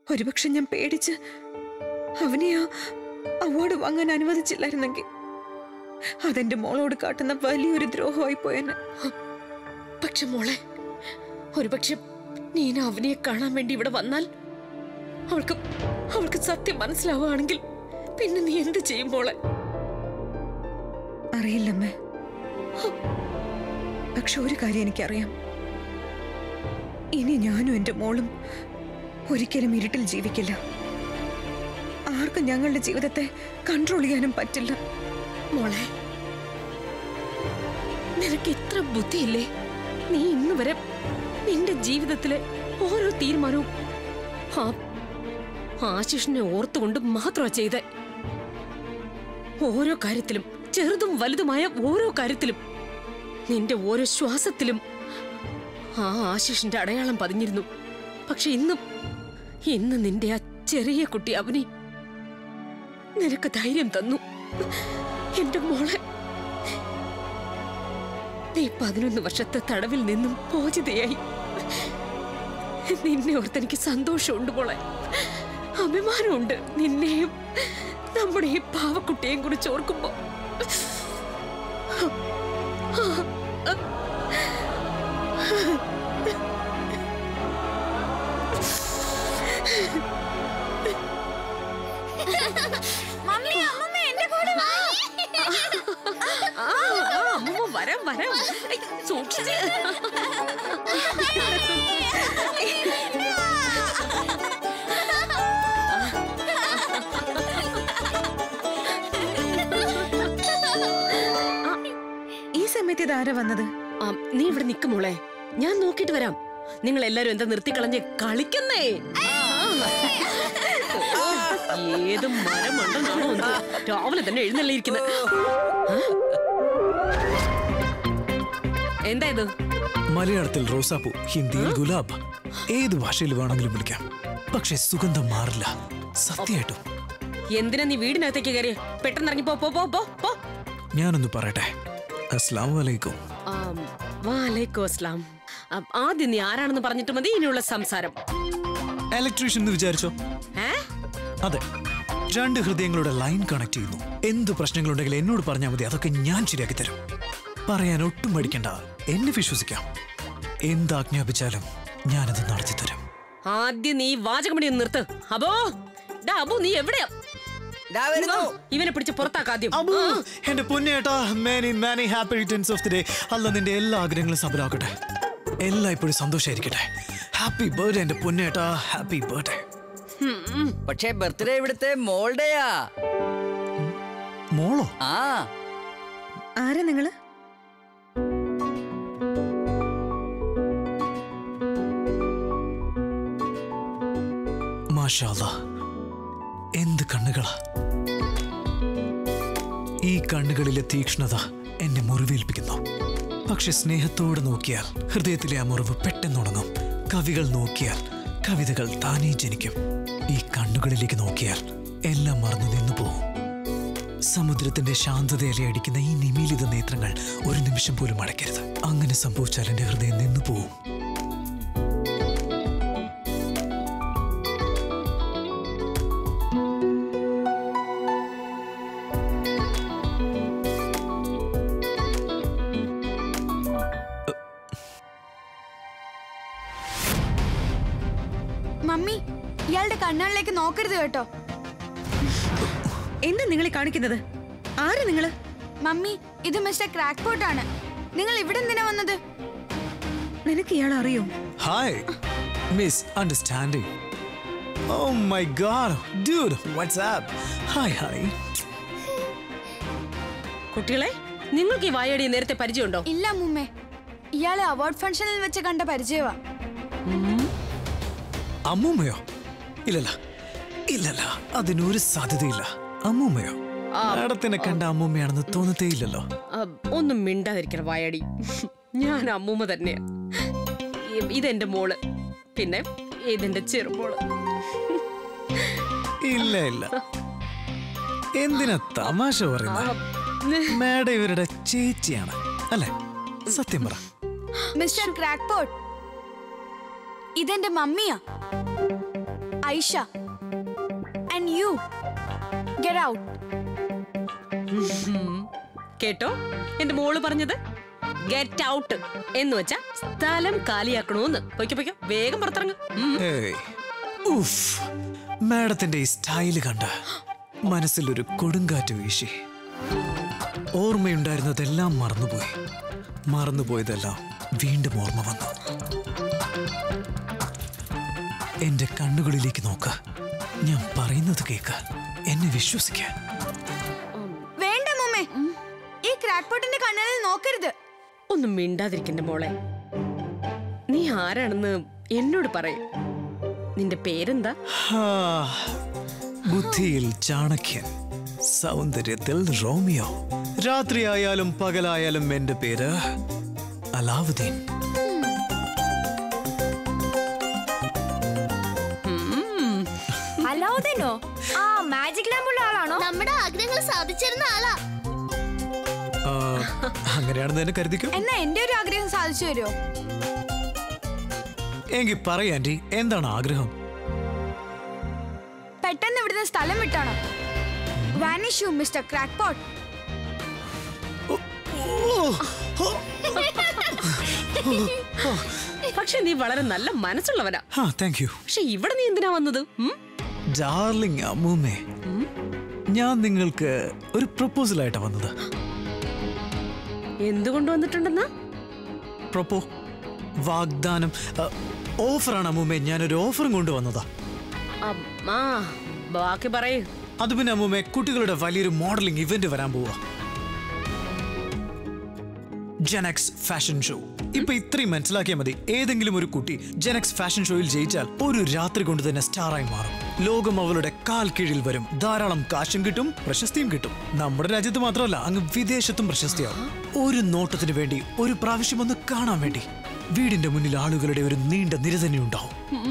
ഒരുപക്ഷെ ഞാൻ പേടിച്ച് അവനെ ആ അവാർഡ് വാങ്ങാൻ അനുവദിച്ചില്ലായിരുന്നെങ്കിൽ അതെന്റെ മോളോട് കാട്ടുന്ന വലിയൊരു ദ്രോഹമായി പോയെന്നെ പക്ഷെ മോളെ ഒരുപക്ഷെ നീന അവനെ കാണാൻ വേണ്ടി ഇവിടെ വന്നാൽ അവൾക്ക് അവൾക്ക് സത്യം മനസ്സിലാവുകയാണെങ്കിൽ പിന്നെ നീ എന്ത് ചെയ്യും മോളെ അറിയില്ലമ്മേ പക്ഷെ ഒരു കാര്യം എനിക്കറിയാം ഇനി ഞാനും എന്റെ മോളും ഒരിക്കലും ഇരുട്ടിൽ ജീവിക്കില്ല ആർക്കും ഞങ്ങളുടെ ജീവിതത്തെ കൺട്രോൾ ചെയ്യാനും പറ്റില്ല മോളെ നിനക്ക് ഇത്ര ബുദ്ധിയില്ലേ നീ ഇന്ന് വരെ നിന്റെ ജീവിതത്തിലെ ഓരോ തീരുമാനവും ആ ആശിഷിനെ ഓർത്തുകൊണ്ട് മാത്രമാ ചെയ്തേ ഓരോ കാര്യത്തിലും ചെറുതും വലുതുമായ ഓരോ കാര്യത്തിലും നിന്റെ ഓരോ ശ്വാസത്തിലും ആ ആശിഷിന്റെ അടയാളം പതിഞ്ഞിരുന്നു പക്ഷെ ഇന്നും ഇന്ന് നിന്റെ ആ ചെറിയ കുട്ടി അവനി നിനക്ക് ധൈര്യം തന്നു എന്റെ മോളെ നീ പതിനൊന്ന് വർഷത്തെ തടവിൽ നിന്നും മോചിതയായി നിന്നെ ഓർത്ത് എനിക്ക് സന്തോഷമുണ്ട് മോളെ അഭിമാനമുണ്ട് നിന്നെയും നമ്മുടെ ഈ പാവക്കുട്ടിയെയും കുറിച്ച് ഓർക്കുമ്പോ മമ്മി അമ്മമ്മ എന്റെ കൂടെ വാ ആ, ആ, അമ്മൂമ്മ വരാം വരാം ഐ, സൂക്ഷിച്ച് ഈ സമയത്ത് ഇത് ആരാ വന്നത് ആ, നീ ഇവിടെ നിക്ക് മോളെ ഞാൻ നോക്കിട്ട് വരാം നിങ്ങൾ എല്ലാരും എന്താ നിർത്തിക്കളഞ്ഞ് കളിക്കുന്നേ ഓ, ഏത് മരമണ്ടെന്നാണോ എന്തോ രാവിലെ തന്നെ എഴുന്നള്ളിയിരിക്കുന്നത് എന്താ ഇത് മലയാളത്തിൽ റോസാപ്പൂ ഹിന്ദിയിൽ ഗുലാബ് ഏത് ഭാഷയിൽ വേണമെങ്കിലും വിളിക്കാം പക്ഷെ സുഗന്ധം മാറില്ല സത്യമായിട്ടും എന്തിനാ നീ വീടിനകത്തേക്ക് കയറി പെട്ടെന്ന് ഇറങ്ങി പോ പോ പോ പോ പോ ഞാനൊന്ന് പറയട്ടെ അസ്ലാം വലൈക്കും ആം, വാലേക്കും അസ്ലാം ആ, ആദ്യം നീ ആരാണെന്ന് പറഞ്ഞിട്ട് മതി ഇനിയുള്ള സംസാരം ഇലക്ട്രീഷ്യൻ എന്ന് വിചാരിച്ചോ ഏ അതെ രണ്ട് ഹൃദയങ്ങളുടെ ലൈൻ കണക്ട് ചെയ്യുന്നു എന്ത് പ്രശ്നങ്ങളുണ്ടെങ്കിൽ എന്നോട് പറഞ്ഞാൽ മതി അതൊക്കെ ഞാൻ ശരിയാക്കി തരും പറയാൻ ഒട്ടും മടിക്കണ്ട എന്നെ വിശ്വസിക്കാം എന്താജ്ഞാപിച്ചാലും ഞാനത് നടത്തി തരും ആദ്യം നീ വാചകമണി ഒന്ന് നിർത്ത് അബോ ഡാ അബു നീ എവിടെയാ ദാ വരുന്നു ഇവനെ പിടിച്ച് പുറത്താക്കാദ്യം അബു എന്റെ പൊന്നേട്ടാ many many happy returns of the day അല്ല നിന്റെ എല്ലാ ആഗ്രഹങ്ങളും സഫലമാക്കട്ടെ എല്ലാം ഇപ്പോഴും സന്തോഷമായിരിക്കട്ടെ ഹാപ്പി ബർത്ത്ഡേ എന്റെ പൊന്നേട്ടാ ഹാപ്പി ബർത്ത്ഡേ പക്ഷേ ബർത്ത്ഡേ ഇവിടുത്തെ മോളുടെയാ മോളോ ആ ആരാ നിങ്ങള് മാഷാല്ലാ എന്ത് കണ്ണുകളാ ഈ കണ്ണുകളിലെ തീക്ഷ്ണത എന്നെ മുറിവേൽപ്പിക്കുന്നു പക്ഷെ സ്നേഹത്തോടെ നോക്കിയാൽ ഹൃദയത്തിലെ ആ മുറിവ് പെട്ടെന്നുണങ്ങും കവികൾ നോക്കിയാൽ കവിതകൾ താനേ ജനിക്കും ഈ കണ്ണുകളിലേക്ക് നോക്കിയാൽ എല്ലാം മറന്നു നിന്നു പോവും സമുദ്രത്തിന്റെ ശാന്തതയിലെ അടിക്കുന്ന ഈ നിമീലിത നേത്രങ്ങൾ ഒരു നിമിഷം പോലും അടയ്ക്കരുത് അങ്ങനെ സംഭവിച്ചാൽ എന്റെ ഹൃദയം നിന്നു പോവും മമ്മി ഇയാളുടെ കണ്ണുകളിലേക്ക് നോക്കരുത് കേട്ടോ എന്താ നിങ്ങളെ കാണിക്കുന്നത് ആരാ നിങ്ങള് മമ്മി ഇത് മിസ്റ്റർ ക്രാക്ക്പോട്ട് ആണ് നിങ്ങൾ ഇവിടെ എന്തിനാ വന്നത് നിനക്ക് ഇയാളെ അറിയോ hi misunderstanding oh my god dude what's up hi hi കുട്ടികളെ നിങ്ങൾക്ക് ഈ വായടി നേരത്തെ പരിചയമുണ്ടോ ഇല്ല മുമ്മേ ഇയാളെ അവാർഡ് ഫംഗ്ഷനിൽ വെച്ച് കണ്ട പരിചയമാ അമ്മൂമ്മയോ ഇല്ലല്ല ഇല്ലല്ല അതിനൊരു സാധ്യതയില്ല അമ്മൂമ്മയോ മാഡത്തിനെ കണ്ട അമ്മൂമ്മയാണെന്ന് തോന്നത്തേ ഇല്ലല്ലോ ആ, ഒന്നും മിണ്ടാതിരിക്കണം വായടി ഞാൻ അമ്മൂമ്മ തന്നെയാ ഇ- ഇതെന്റെ മോള് പിന്നെ ഇതെന്റെ ചെറുമോള് ഇല്ല ഇല്ല എന്തിനാ തമാശ ആ, പറയുന്നത് ന്- മാഡം ഇവരുടെ ചേച്ചിയാണ് അല്ലെ സത്യം പറ മിസ്റ്റർ ക്രാക്ക്പോട്ട് ഇതെന്റെ മമ്മിയാ Aisha and you get out കേട്ടോ എന്റെ മോള് പറഞ്ഞത് ഗെറ്റ് ഔട്ട് എന്ന് വെച്ചാ സ്ഥലം കാലിയാക്കണോന്ന് പൊയ്ക്കോ പൊയ്ക്കോ വേഗം പുറത്തിറങ്ങും ഏയ് ഉഫ് മാഡത്തിന്റെ ഈ സ്റ്റൈല് കണ്ട് മനസ്സിലൊരു കൊടുങ്കാറ്റ് വീശി ഓർമ്മയുണ്ടായിരുന്നതെല്ലാം മറന്നുപോയി മറന്നുപോയതെല്ലാം വീണ്ടും ഓർമ്മ വന്നു എന്റെ കണ്ണുകളിലേക്ക് നോക്ക ഞാൻ പറയുന്നത് കേക്ക എന്നെ വിശ്വസിക്ക വേണ്ട മുമ്മേ ഈ ക്രാക്ക് പോട്ടിന്റെ കണ്ണുകളിൽ നോക്കരുത് ഒന്നും മിണ്ടാതിരിക്കണ്ട മോളെ നീ ആരാണെന്ന് എന്നോട് പറയും നിന്റെ പേരെന്താ ഹാ, ബുദ്ധിയിൽ ചാണക്യൻ സൗന്ദര്യത്തിൽ റോമിയോ രാത്രിയായാലും പകലായാലും എന്റെ പേര് അലാവുദ്ദീൻ അലാവുദ്ദീനോ ആ മാജിക് ലാമ്പുള്ള ആളാണോ നമ്മുടെ ആഗ്രഹങ്ങൾ സാധിച്ചിരുന്ന ആളാ ആ, അങ്ങനെയാണെന്ന് തന്നെ കരുതിക്കും എന്നാ എന്റെ ഒരു ആഗ്രഹം സാധിച്ചു വരുമോ എങ്കിൽ പറയാ ആന്റി എന്താണ് ആഗ്രഹം പെട്ടെന്ന് ഇവിടുന്ന് സ്ഥലം വിട്ടാണോ vanish you mister crackpot പക്ഷെ നീ വളരെ നല്ല മനസ്സുള്ളവനാ ആ താങ്ക് യു പക്ഷെ ഇവിടെ നീ എന്തിനാ വന്നത് ഉം? ഡാർലിംഗ് അമ്മൂമ്മേ ഞാൻ നിങ്ങൾക്ക് ഒരു പ്രപ്പോസൽ ആയിട്ടാ വന്നത് എന്തുകൊണ്ട് വന്നിട്ടുണ്ടെന്നാ പ്രൊപ്പോ വാഗ്ദാനം ഓഫറാണ് അമ്മൂമ്മേ ഞാനൊരു ഓഫറും കൊണ്ടുവന്നതാ ആ ബാക്കി പറയൂ അത് പിന്നെ അമ്മൂമ്മേ കുട്ടികളുടെ വലിയൊരു മോഡലിംഗ് ഇവന്റ് വരാൻ പോവാ ജെനക്സ് ഫാഷൻ ഷോ ഇപ്പൊ ഇത്രയും മനസ്സിലാക്കിയാൽ മതി ഏതെങ്കിലും ഒരു കുട്ടി ജെനക്സ് ഫാഷൻ ഷോയിൽ ജയിച്ചാൽ ഒരു രാത്രി കൊണ്ട് തന്നെ സ്റ്റാറായി മാറും ലോകം അവളുടെ കാൽ കീഴിൽ വരും ധാരാളം കാശും കിട്ടും പ്രശസ്തിയും കിട്ടും നമ്മുടെ രാജ്യത്ത് മാത്രമല്ല അങ്ങ് വിദേശത്തും പ്രശസ്തിയാവും ഒരു നോട്ടത്തിന് വേണ്ടി ഒരു പ്രാവശ്യം ഒന്ന് കാണാൻ വേണ്ടി വീടിന്റെ മുന്നിൽ ആളുകളുടെ ഒരു നീണ്ട നിര തന്നെ ഉണ്ടാവും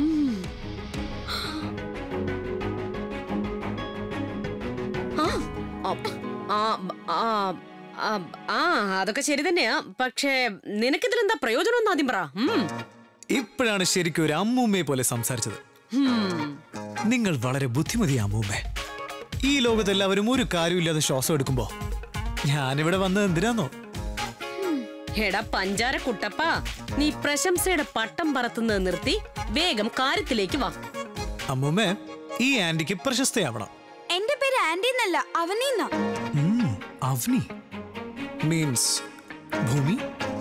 ആ ആ, ആ, ആ, ആ അതൊക്കെ ശരി തന്നെയാ പക്ഷേ നിനക്കിതിലെന്താ പ്രയോജനം എന്ന് ആദ്യം പറ ഉം. ഇപ്പോഴാണ് ശരിക്കും ഒരു അമ്മൂമ്മയെ പോലെ സംസാരിച്ചത് ഉം. നിങ്ങൾ വളരെ ബുദ്ധിമതി അമ്മൂമ്മേ ഈ ലോകത്ത് എല്ലാവരും ഒരു കാര്യമില്ലാതെ ശ്വാസം എടുക്കുമ്പോ ഞാനിവിടെ വന്നത് എന്തിനാന്നോ എടാ പഞ്ചാര കുട്ടപ്പ നീ പ്രശംസയുടെ പട്ടം പറത്തുന്നത് നിർത്തി വേഗം കാര്യത്തിലേക്ക് വാ അമ്മൂമ്മേ ഈ ആന്റിക്ക് പ്രശസ്തയാവണം എന്റെ പേര് ആന്റി എന്നല്ല അവനീന്നാ ഉം, അവനി മീൻസ് ഭൂമി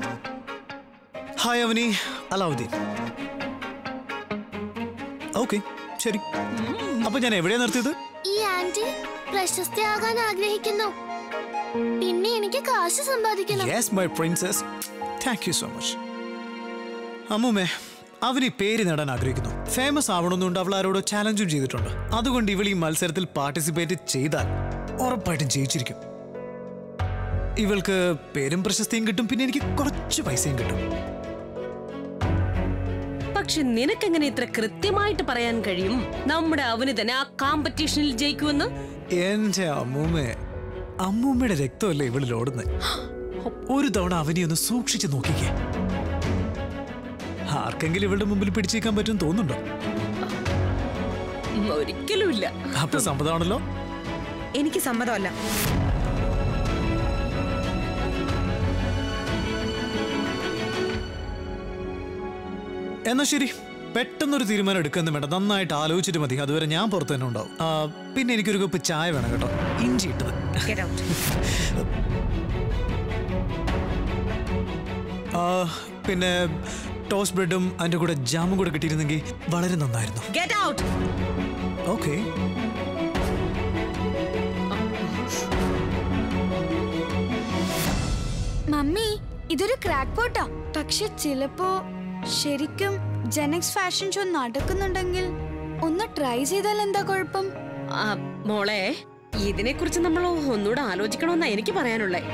ഹായ് അവനി അലാവുദ്ദീൻ ഓക്കെ ശരി അപ്പൊ ഞാൻ എവിടെയാ നിർത്തിയത് ഈ ആന്റി പ്രശസ്തയാകാൻ ആഗ്രഹിക്കുന്നു പിന്നെ എനിക്ക് കാശ് സമ്പാദിക്കണം yes my princess thank you so much അമ്മൂമ്മേ അവൻ ഈ പേര് നേടാൻ ആഗ്രഹിക്കുന്നു ഫേമസ് ആവണമെന്നുണ്ട് അവൾ ആരോടോ ചാലഞ്ചും ചെയ്തിട്ടുണ്ട് അതുകൊണ്ട് ഇവൾ ഈ മത്സരത്തിൽ പാർട്ടിസിപ്പേറ്റ് ചെയ്താൽ ഉറപ്പായിട്ടും ജയിച്ചിരിക്കും ഇവൾക്ക് പേരും പ്രശസ്തിയും കിട്ടും പിന്നെ എനിക്ക് കുറച്ച് പൈസയും കിട്ടും പക്ഷെ നിനക്കെങ്ങനെ ഇത്ര കൃത്യമായിട്ട് പറയാൻ കഴിയും നമ്മുടെ അവന് തന്നെ ആ കോമ്പറ്റീഷനിൽ ജയിക്കുമെന്ന് എന്റെ അമ്മൂമ്മേ അമ്മൂമ്മയുടെ രക്തമല്ലേ ഇവളിൽ ഓടുന്നത് ഒരു തവണ അവനെ ഒന്ന് സൂക്ഷിച്ചു നോക്കിക്കേ ആർക്കെങ്കിലും ഇവളുടെ മുമ്പിൽ പിടിച്ചേക്കാൻ പറ്റും തോന്നുന്നുണ്ടോ ഉം, ഒരിക്കലുമില്ല അപ്പൊ സമ്മതമാണല്ലോ എനിക്ക് സമ്മതമല്ല എന്നാ ശരി പെട്ടെന്നൊരു തീരുമാനം എടുക്കുന്ന വേണ്ട നന്നായിട്ട് ആലോചിച്ചിട്ട് മതി അതുവരെ ഞാൻ പുറത്ത് തന്നെ ഉണ്ടാവും ആ, പിന്നെ എനിക്കൊരു കപ്പ് ചായ വേണം കേട്ടോ ഇഞ്ചി ഇട്ടത് Get out. ആ, പിന്നെ ടോസ്റ്റ് ബ്രെഡും അതിന്റെ കൂടെ ജാമും കൂടെ കിട്ടിയിരുന്നെങ്കിൽ വളരെ നന്നായിരുന്നു Get out! ഓക്കെ മമ്മി ഇതൊരു ക്രാക്ക് പോട്ടാ പക്ഷെ ചിലപ്പോ ശരിക്കും ജെനക്സ് ഫാഷൻ ഷോ നടക്കുന്നുണ്ടെങ്കിൽ ഒന്ന് ട്രൈ ചെയ്താൽ എന്താ കുഴപ്പം ആ, മോളെ ഇതിനെക്കുറിച്ച് നമ്മൾ ഒന്നുകൂടെ ആലോചിക്കണമെന്നാ എനിക്ക് പറയാനുള്ളേ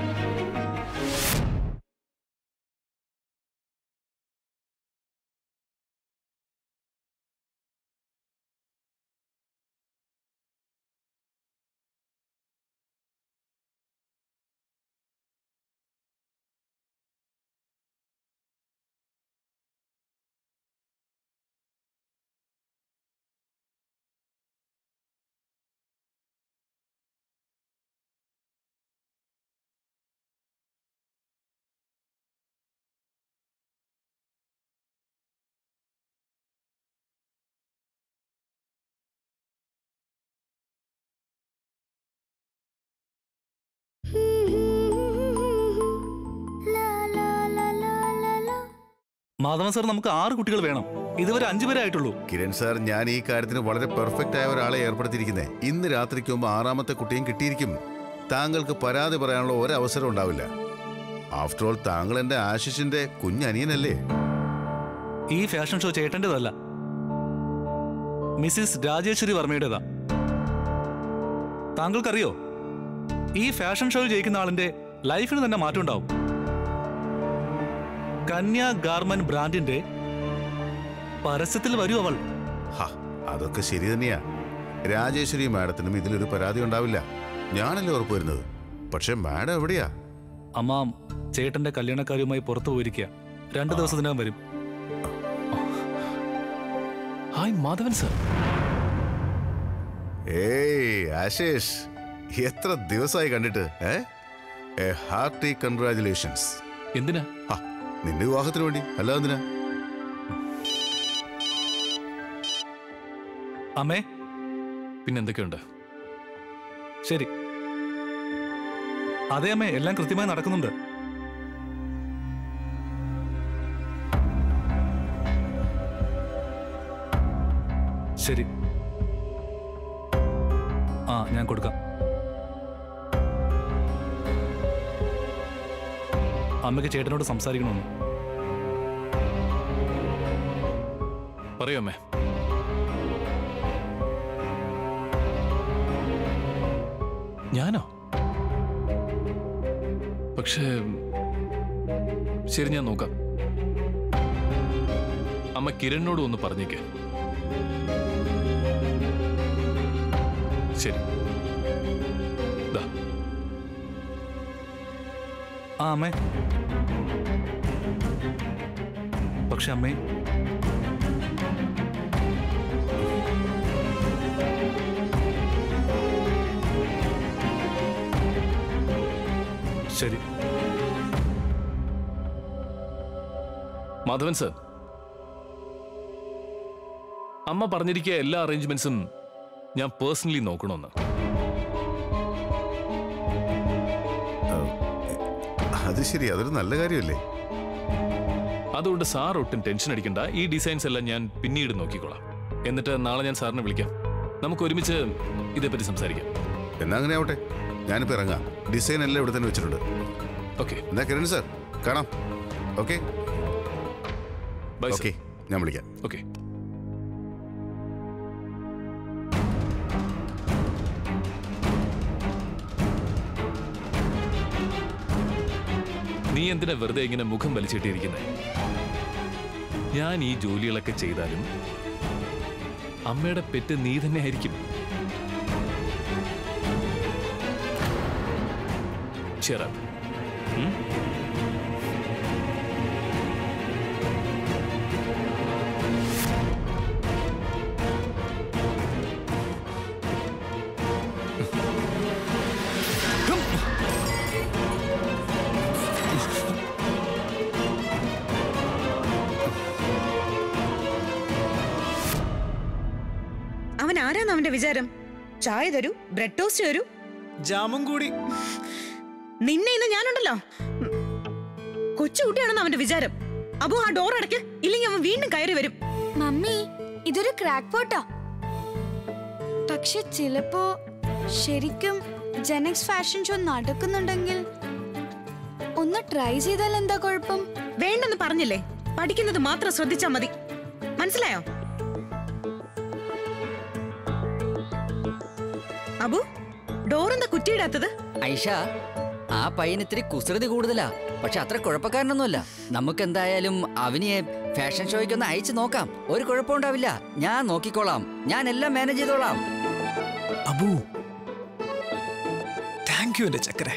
മാധവൻ സാർ നമുക്ക് ആറ് കുട്ടികൾ വേണം ഇതുവരെ അഞ്ചു പേരേ ആയിട്ടുള്ളൂ കിരൺ സാർ ഞാൻ ഈ കാര്യത്തിന് വളരെ പെർഫെക്റ്റ് ആയ ഒരാളെ ഏർപ്പെടുത്തിയിരിക്കുന്നത് ഇന്ന് രാത്രിക്ക് മുമ്പ് ആറാമത്തെ കുട്ടിയും കിട്ടിയിരിക്കും താങ്കൾക്ക് പരാതി പറയാനുള്ള ഒരവസരം ഉണ്ടാവില്ല ആഫ്റ്റർ ഓൾ താങ്കൾ എന്റെ ആശിഷിന്റെ കുഞ്ഞനിയനല്ലേ ഈ ഫാഷൻ ഷോ ചേട്ടൻ്റെതല്ല മിസ്സിസ് രാജേശ്വരി വർമ്മയുടേതാ താങ്കൾക്കറിയോ ഈ ഫാഷൻ ഷോയിൽ ജയിക്കുന്ന ആളിന്റെ ലൈഫിന് തന്നെ മാറ്റം ഉണ്ടാവും കന്യ ഗാർമെന്റ് ബ്രാൻഡിന്റെ പരസ്യത്തിൽ വരൂ അവൾ ഹ, അതൊക്കെ ശരി തന്നെയാ രാജേശ്വരി മാഡത്തിനും ഇതിലൊരു പരാതി ഉണ്ടാവില്ല ഞാനല്ലേ ഉറപ്പ് വരുന്നത് പക്ഷെ മാഡം എവിടെയാ അമ്മ ചേട്ടന്റെ കല്യാണക്കാരിയുമായി പുറത്തു പോയിരിക്കുക രണ്ടു ദിവസത്തിനകം വരും ഹായ് മാധവൻ സർ ഏയ് ആശേഷ് എത്ര ദിവസമായി കണ്ടിട്ട് ഏ എ ഹാർട്ടി കൺഗ്രാചുലേഷൻസ് എന്തിനാ നിന്റെ വിവാഹത്തിന് വേണ്ടി അല്ലാതെ എന്തിനാ അമ്മേ പിന്നെ എന്തൊക്കെയുണ്ട് ശരി അതെ അമ്മേ എല്ലാം കൃത്യമായി നടക്കുന്നുണ്ട് ശരി ആ ഞാൻ കൊടുക്കാം അമ്മയ്ക്ക് ചേട്ടനോട് സംസാരിക്കണമെന്ന് പറയൂ അമ്മേ ഞാനോ പക്ഷേ ശരി ഞാൻ നോക്കാം അമ്മ കിരണിനോട് ഒന്ന് പറഞ്ഞേക്ക് ശരി ദാ ആ അമ്മേ പക്ഷെ അമ്മേ ശരി മാധവൻ സർ അമ്മ പറഞ്ഞിരിക്കുക എല്ലാ അറേഞ്ച്മെന്റ്സും ഞാൻ പേഴ്സണലി നോക്കണമെന്ന് അത് ശരി അതൊരു നല്ല കാര്യമല്ലേ അതുകൊണ്ട് സാർ ഒട്ടും ടെൻഷൻ അടിക്കണ്ട ഈ ഡിസൈൻസ് എല്ലാം ഞാൻ പിന്നീട് നോക്കിക്കോളാം എന്നിട്ട് നാളെ ഞാൻ സാറിനെ വിളിക്കാം നമുക്ക് ഒരുമിച്ച് ഇതേപ്പറ്റി സംസാരിക്കാം എന്നാ അങ്ങനെ ആവട്ടെ ഞാനിപ്പോ ഇറങ്ങാം ഡിസൈൻ എല്ലാം ഇവിടെ തന്നെ വെച്ചിട്ടുണ്ട് ഓക്കെ എന്നാ കിരൺ സാർ കാണാം ഓക്കെ ബൈ ഓക്കെ ഞാൻ വിളിക്കാം ഓക്കെ നീ എന്തിനാ വെറുതെ ഇങ്ങനെ മുഖം വലിച്ചിട്ടിരിക്കുന്നത് ഞാൻ ഈ ജോലികളൊക്കെ ചെയ്താലും അമ്മയുടെ പെറ്റ് നീ തന്നെ ആയിരിക്കും Cheer up. ഉം? അവൻ ആരാന്ന് അവന്റെ വിചാരം ചായ തരൂ ബ്രെഡ് ടോസ്റ്റ് തരൂ ജാമും കൂടി നിന്നെ ഇന്ന് ഞാനുണ്ടല്ലോ ഉം. കൊച്ചുകുട്ടിയാണെന്ന് അവന്റെ വിചാരം അപ്പോ ആ ഡോർ അടയ്ക്ക് ഇല്ലെങ്കിൽ അവൻ വീണ്ടും കയറി വരും മമ്മി ഇതൊരു ക്രാക്ക് പോട്ടാ പക്ഷെ ചിലപ്പോ ശരിക്കും ജെനക്സ് ഫാഷൻ ഷോ നടക്കുന്നുണ്ടെങ്കിൽ ഒന്ന് ട്രൈ ചെയ്താൽ എന്താ കുഴപ്പം വേണ്ടെന്ന് പറഞ്ഞില്ലേ പഠിക്കുന്നത് മാത്രം ശ്രദ്ധിച്ചാ മതി മനസ്സിലായോ അബു ഡോറെന്താ കുറ്റിയിടാത്തത് ഐഷ ആ പയ്യന് ഇത്തിരി കുസൃതി കൂടുതലാ പക്ഷെ അത്ര കുഴപ്പക്കാരനൊന്നുമല്ല നമുക്ക് എന്തായാലും അവനെ ഫാഷൻ ഷോയ്ക്ക് ഒന്ന് അയച്ചു നോക്കാം ഒരു കുഴപ്പമുണ്ടാവില്ല ഞാൻ നോക്കിക്കോളാം ഞാൻ എല്ലാം മാനേജ് ചെയ്തോളാം അബു താങ്ക് യു എന്റെ ചക്കരെ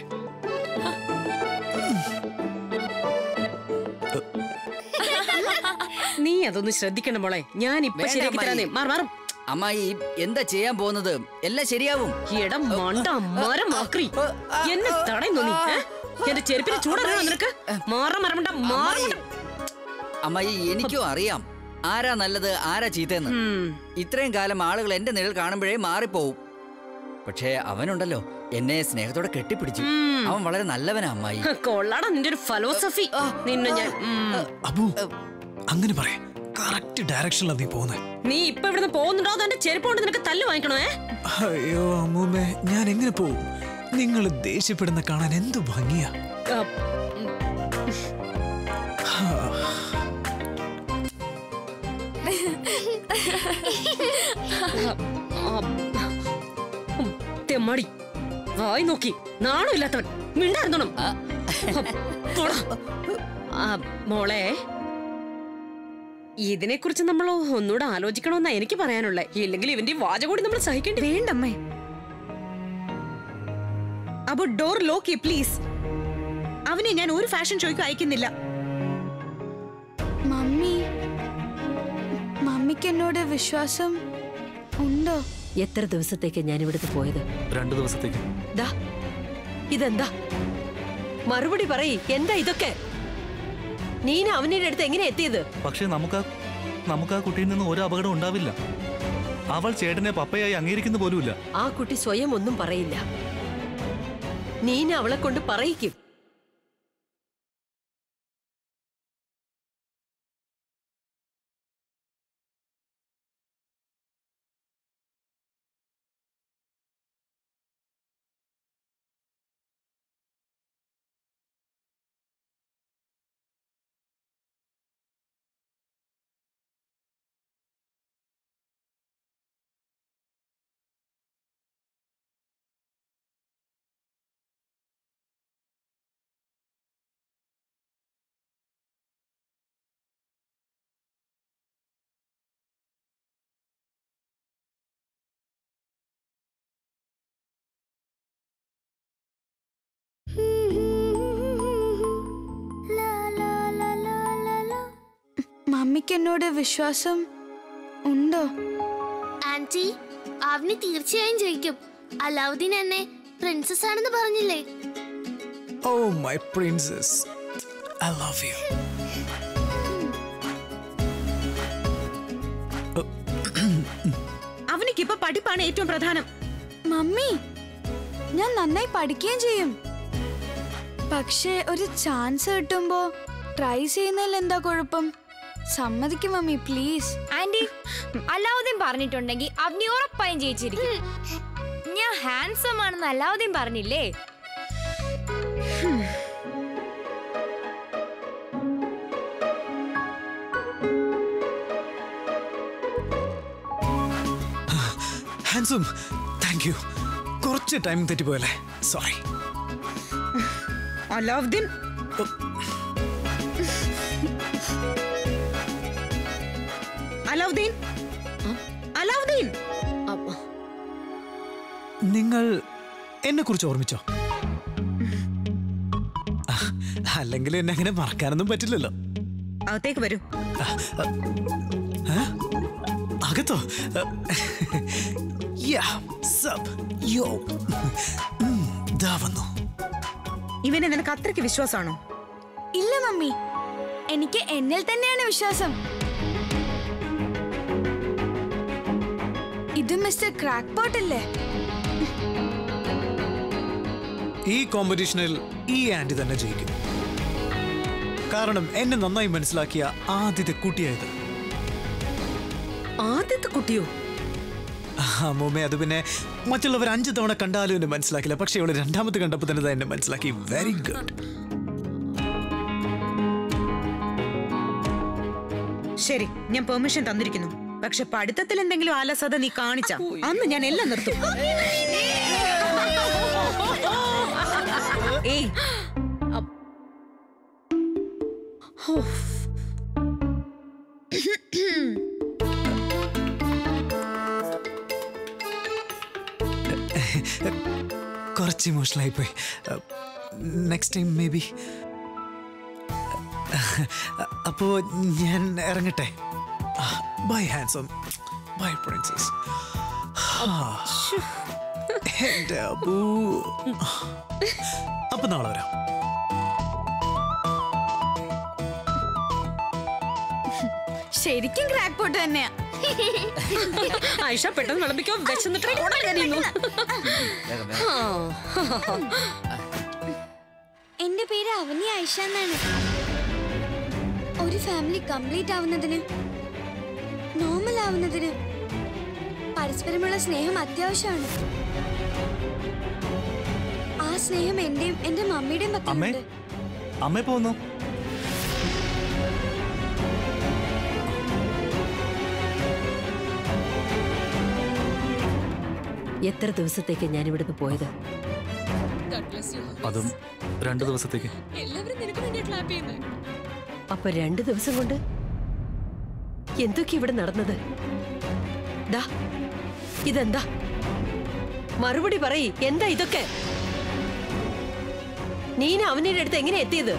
നീ അതൊന്ന് ശ്രദ്ധിക്കണം മോളെ ഞാൻ ഇപ്പൊ വേണ്ട, ശരിയാക്കി തരാന്നേ അമ്മായി. മാറ് മാറും അമ്മായി എന്താ ചെയ്യാൻ പോകുന്നത് എല്ലാം ശരിയാവും ഇടം മണ്ട മരം ആക്രി എന്നെ തടയുന്നു നീ ഏ? എന്റെ ചെരുപ്പിന് ചൂടറിയണോ നിനക്ക് മാറ മരമണ്ട മാറ അമ്മായി എനിക്കും അറിയാം ആരാ നല്ലത് ആരാ ചീത്തയെന്ന് ഇത്രയും കാലം ആളുകൾ എന്റെ നിഴൽ കാണുമ്പോഴേ മാറിപ്പോവും പക്ഷേ അവനുണ്ടല്ലോ എന്നെ സ്നേഹത്തോടെ കെട്ടിപ്പിടിച്ചു അവൻ വളരെ നല്ലവനാ അമ്മായി കൊള്ളാടാ നിന്റെ ഒരു ഫലോസഫി നിന്നെ ഞാൻ ഉം. അബു അങ്ങനെ പറയേ കറക്റ്റ് ഡയറക്ഷനിലാണ് നീ പോകുന്നത് നീ ഇപ്പൊ ഇവിടുന്ന് പോകുന്നുണ്ടോ അതോ എന്റെ ചെരുപ്പ് കൊണ്ട് നിനക്ക് തല്ല് വാങ്ങിക്കണോ ഏ അയ്യോ അമ്മൂമ്മേ ഞാൻ എങ്ങനെ പോവും നിങ്ങൾ ദേഷ്യപ്പെടുന്ന കാണാൻ എന്തു ഭംഗിയാ ആ, ആ, ഉം, തെമ്മാടി വായി നോക്കി നാണമില്ലാത്തവൻ മിണ്ടായിരുന്നോണം പോടാ. ആ, മോളെ ഇതിനെ കുറിച്ച് നമ്മൾ ഒന്നുകൂടെ ആലോചിക്കണമെന്നാ എനിക്ക് പറയാനുള്ളത് ഇല്ലെങ്കിൽ ഇവന്റെ ഈ വാച കൂടി നമ്മൾ സഹിക്കേണ്ടി വരും. വേണ്ടമ്മേ അപ്പൊ ഡോർ ലോക്ക് പ്ലീസ് അവനെ ഞാൻ ഒരു ഫാഷൻ ഷോയ്ക്ക് അയക്കുന്നില്ല മമ്മി മമ്മിക്ക് എന്നോട് വിശ്വാസം ഉണ്ടോ എത്ര ദിവസത്തേക്ക് ഞാൻ ഇവിടുന്ന് പോയത് രണ്ടു ദിവസത്തേക്ക് ദാ ഇതെന്താ മറുപടി പറയ് എന്താ ഇതൊക്കെ നീന അവനിയുടെ അടുത്ത് എങ്ങനെ എത്തിയത് പക്ഷേ നമുക്ക് ആ നമുക്ക് ആ കുട്ടിയിൽ നിന്ന് ഒരു അപകടം ഉണ്ടാവില്ല അവൾ ചേട്ടനെ പപ്പയായി അംഗീകരിക്കുന്ന പോലുമില്ല ആ കുട്ടി സ്വയം ഒന്നും പറയില്ല നീന അവളെ കൊണ്ട് പറയിക്കും മമ്മിക്ക് എന്നോട് വിശ്വാസം ഉണ്ടോ ആന്റി അവന് തീർച്ചയായും ജയിക്കും അലാവുദ്ദീൻ എന്നെ പ്രിൻസസ് ആണെന്ന് പറഞ്ഞില്ലേ oh my princess I love you അവനിക്ക് ഇപ്പൊ പഠിപ്പാണ് ഏറ്റവും പ്രധാനം മമ്മി ഞാൻ നന്നായി പഠിക്കുകയും ചെയ്യും പക്ഷേ ഒരു ചാൻസ് കിട്ടുമ്പോ ട്രൈ ചെയ്യുന്നതിൽ എന്താ കുഴപ്പം സമ്മതിക്കും മമ്മി പ്ലീസ് ആന്റി അലാവുദ്ദീൻ പറഞ്ഞിട്ടുണ്ടെങ്കിൽ അവനി ഉറപ്പായും ജയിച്ചിരിക്കും ഞാൻ ഹാൻസം ആണെന്ന് അലാവുദ്ദീൻ പറഞ്ഞില്ലേ ഹാൻസം താങ്ക് യു കുറച്ച് ടൈം തെറ്റിപ്പോയല്ലേ സോറി അലാവുദ്ദീൻ അലാവുദ്ദീൻ അലാവുദ്ദീൻ അപ്പ- നിങ്ങൾ എന്നെ കുറിച്ച് ഓർമ്മിച്ചോ അല്ലെങ്കിൽ എന്നെ അങ്ങനെ മറക്കാനൊന്നും പറ്റില്ലല്ലോ അകത്തേക്ക് വരൂ ഏ? അകത്തോ യാ, സബ്, യോ. ഉം, ദാ വന്നു ഇവനെ നിനക്ക് അത്രയ്ക്ക് വിശ്വാസമാണോ ഇല്ല മമ്മി എനിക്ക് എന്നിൽ തന്നെയാണ് വിശ്വാസം ഇത് മിസ്റ്റർ ക്രാക്ക് പോട്ട് അല്ലേ ഈ കോമ്പറ്റീഷനിൽ ഈ ആന്റി തന്നെ ജയിക്കും കാരണം എന്നെ നന്നായി മനസ്സിലാക്കിയ ആദ്യത്തെ കുട്ടിയായത് ആദ്യത്തെ കുട്ടിയോ അമ്മൂമ്മ അത് പിന്നെ മറ്റുള്ളവർ അഞ്ച് തവണ കണ്ടാലും എന്നെ മനസ്സിലാക്കില്ല പക്ഷെ അവള് രണ്ടാമത്തെ കണ്ടപ്പോൾ തന്നെ ദാ എന്നെ മനസ്സിലാക്കി വെരി ഗുഡ് ശരി ഞാൻ പെർമിഷൻ തന്നിരിക്കുന്നു പക്ഷെ പഠിത്തത്തിൽ എന്തെങ്കിലും ആലസത നീ കാണിച്ച അന്ന് ഞാൻ എല്ലാം നിർത്തും ഏയ് കുറച്ച് ഇമോഷണൽ ആയിപ്പോയി നെക്സ്റ്റ് ടൈം മേ ബി അപ്പോ ഞാൻ ഇറങ്ങട്ടെ ബൈ ഹാൻസം ബൈ പ്രിൻസസ് എന്റെ അബൂ അപ്പൊ നാളെ വരാം ശരിക്കും ക്രാക്ക് പോട്ട് തന്നെയാ ആയിഷ പെട്ടെന്ന് വിളമ്പിക്കോ വിശന്നിട്ട് ഓടാൻ കഴിയുന്നു എന്റെ പേര് അവനി ആയിഷ എന്നാണ് ഒരു ഫാമിലി കംപ്ലീറ്റ് ആവുന്നതിന് നോർമൽ ആവുന്നതിന് പരസ്പരമുള്ള സ്നേഹം അത്യാവശ്യമാണ് ആ സ്നേഹം എന്റെയും എന്റെ മമ്മിയുടെയും അമ്മേ പക്കലുണ്ട് അമ്മ എപ്പോ വന്നു എത്ര ദിവസത്തേക്ക് ഞാൻ ഇവിടുന്ന് പോയത് അതും രണ്ടു ദിവസത്തേക്ക് എല്ലാവരും നിനക്ക് വേണ്ടി ക്ലാപ്പ് ചെയ്യുന്നത് അപ്പൊ രണ്ടു ദിവസം കൊണ്ട് എന്തൊക്കെ ഇവിടെ നടന്നത് ദാ ഇതെന്താ മറുപടി പറയ് എന്താ ഇതൊക്കെ നീന അവന്റെ അടുത്ത് എങ്ങനെ എത്തിയത്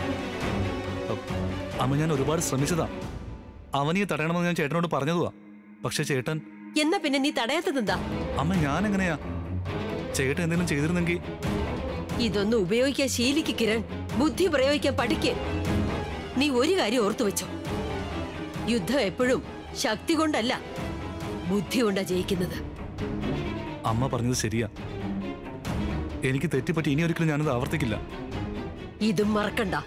അമ്മ ഞാൻ ഒരുപാട് ശ്രമിച്ചതാ അവനിയെ തടയണമെന്ന് ഞാൻ ചേട്ടനോട് പറഞ്ഞതുവാ പക്ഷെ ചേട്ടൻ എന്നാ പിന്നെ നീ തടയാത്തതെന്താ അമ്മ ഞാൻ എങ്ങനെയാ ചേട്ടൻ എന്തെങ്കിലും ചെയ്തിരുന്നെങ്കിൽ ഇതൊന്നും ഉപയോഗിക്കാൻ ശീലിക്ക് കിരൺ ബുദ്ധി പ്രയോഗിക്കാൻ പഠിക്ക് നീ ഒരു കാര്യം ഓർത്തു വെച്ചോ യുദ്ധം എപ്പോഴും ശക്തി കൊണ്ടല്ല ബുദ്ധി കൊണ്ടാ ജയിക്കുന്നത് അമ്മ പറഞ്ഞത് ശരിയാ എനിക്ക് തെറ്റിപ്പറ്റി ഇനി ഒരിക്കലും ഞാനത് ആവർത്തിക്കില്ല ഇതും മറക്കണ്ട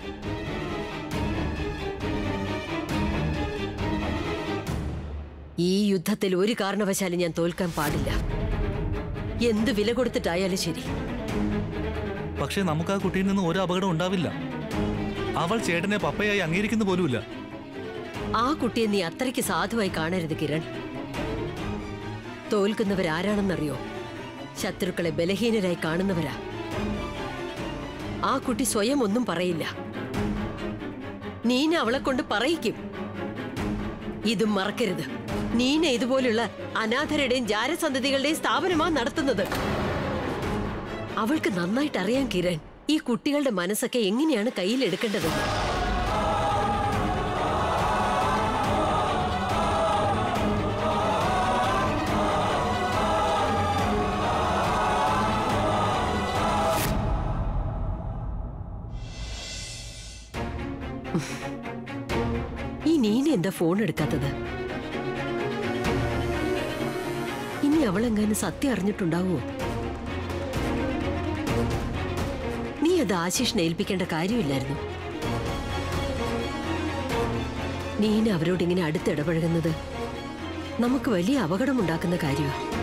ഈ യുദ്ധത്തിൽ ഒരു കാരണവശാലും ഞാൻ തോൽക്കാൻ പാടില്ല എന്ത് വില കൊടുത്തിട്ടായാലും ശരി പക്ഷേ നമുക്ക് ആ കുട്ടിയിൽ നിന്ന് ഒരു അപകടം ഉണ്ടാവില്ല അവൾ ചേട്ടനെ പപ്പയായി അംഗീകരിക്കുന്ന പോലുമില്ല ആ കുട്ടിയെ നീ അത്രയ്ക്ക് സാധുവായി കാണരുത് കിരൺ തോൽക്കുന്നവരാരാണെന്നറിയോ ശത്രുക്കളെ ബലഹീനരായി കാണുന്നവരാ ആ കുട്ടി സ്വയം ഒന്നും പറയില്ല നീന അവളെ കൊണ്ട് പറയിക്കും ഇതും മറക്കരുത് നീന ഇതുപോലുള്ള അനാഥരുടെയും ജാരസന്തതികളുടെയും സ്ഥാപനമാ നടത്തുന്നത് അവൾക്ക് നന്നായിട്ട് അറിയാം കിരൺ ഈ കുട്ടികളുടെ മനസ്സൊക്കെ എങ്ങനെയാണ് കയ്യിലെടുക്കേണ്ടത് ഈ നീന എന്താ ഫോൺ എടുക്കാത്തത് ഇനി അവളെങ്ങാനും സത്യം അറിഞ്ഞിട്ടുണ്ടാവുമോ നീ അത് ആശിഷിനെ ഏൽപ്പിക്കേണ്ട കാര്യമില്ലായിരുന്നു നീന അവരോട് ഇങ്ങനെ അടുത്തിടപഴകുന്നത് നമുക്ക് വലിയ അപകടമുണ്ടാക്കുന്ന കാര്യമാണ്